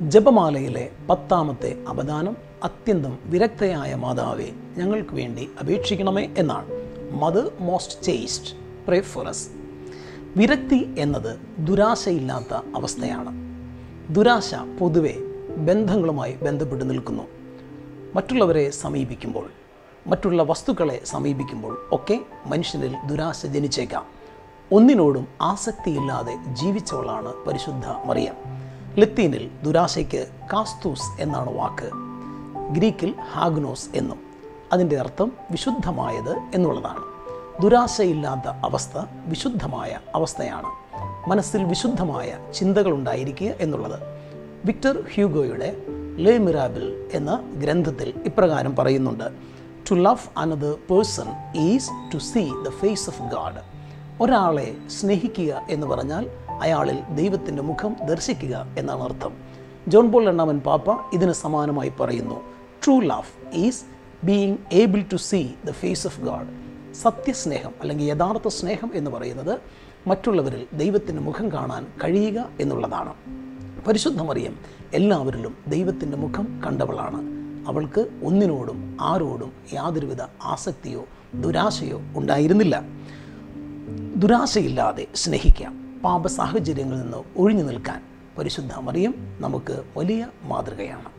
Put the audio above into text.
ജപമാലയിലെ പത്താമത്തെ അപദാനം അത്യന്തം വിരക്തയായ മാതാവെ ഞങ്ങൾക്ക് വേണ്ടി അപേക്ഷിക്കണമേ എന്നാണ് mother most chaste pray for us വിരക്തി എന്നത് ദുരാശയില്ലാത്ത അവസ്ഥയാണ് ദുരാശ പൊതുവെ ബന്ധങ്ങളുമായി ബന്ധപ്പെട്ട് നിൽക്കുന്നു മറ്റുള്ളവരെ സമീപിക്കുമ്പോൾ മറ്റുള്ള വസ്തുക്കളെ സമീപിക്കുമ്പോൾ ഒക്കെ മനുഷ്യനിൽ ദുരാശ ജനിച്ചേക്കാം ഒന്നിനോടും ആസക്തിയില്ലാതെ ജീവിച്ചവളാണ് പരിശുദ്ധ മറിയം ലത്തീനിൽ ദുരാശയ്ക്ക് കാസ്തൂസ് എന്നാണ് വാക്ക് ഗ്രീക്കിൽ ഹാഗ്നോസ് എന്നും അതിൻ്റെ അർത്ഥം വിശുദ്ധമായത് എന്നുള്ളതാണ് ദുരാശയില്ലാത്ത അവസ്ഥ വിശുദ്ധമായ അവസ്ഥയാണ് മനസ്സിൽ വിശുദ്ധമായ ചിന്തകളുണ്ടായിരിക്കുക എന്നുള്ളത് വിക്ടർ ഹ്യൂഗോയുടെ ലേ മിറാബിൾ എന്ന ഗ്രന്ഥത്തിൽ ഇപ്രകാരം പറയുന്നുണ്ട് to love another person is to see the face of God ഒരാളെ സ്നേഹിക്കുക എന്ന് പറഞ്ഞാൽ അയാളിൽ ദൈവത്തിൻ്റെ മുഖം ദർശിക്കുക എന്നാണ് അർത്ഥം ജോൺ പോൾ രണ്ടാമൻ പാപ്പ ഇതിന് സമാനമായി പറയുന്നു true love is being able to see the face of God സത്യസ്നേഹം അല്ലെങ്കിൽ യഥാർത്ഥ സ്നേഹം എന്ന് പറയുന്നത് മറ്റുള്ളവരിൽ ദൈവത്തിൻ്റെ മുഖം കാണാൻ കഴിയുക എന്നുള്ളതാണ് പരിശുദ്ധ മറിയം എല്ലാവരിലും ദൈവത്തിൻ്റെ മുഖം കണ്ടവളാണ് അവൾക്ക് ഒന്നിനോടും ആരോടും യാതൊരുവിധ ആസക്തിയോ ദുരാശയോ ഉണ്ടായിരുന്നില്ല ദുരാശയില്ലാതെ സ്നേഹിക്കാം പാപ സാഹചര്യങ്ങളിൽ നിന്ന് ഒഴിഞ്ഞു നിൽക്കാൻ പരിശുദ്ധ മറിയം നമുക്ക് വലിയ മാതൃകയാണ്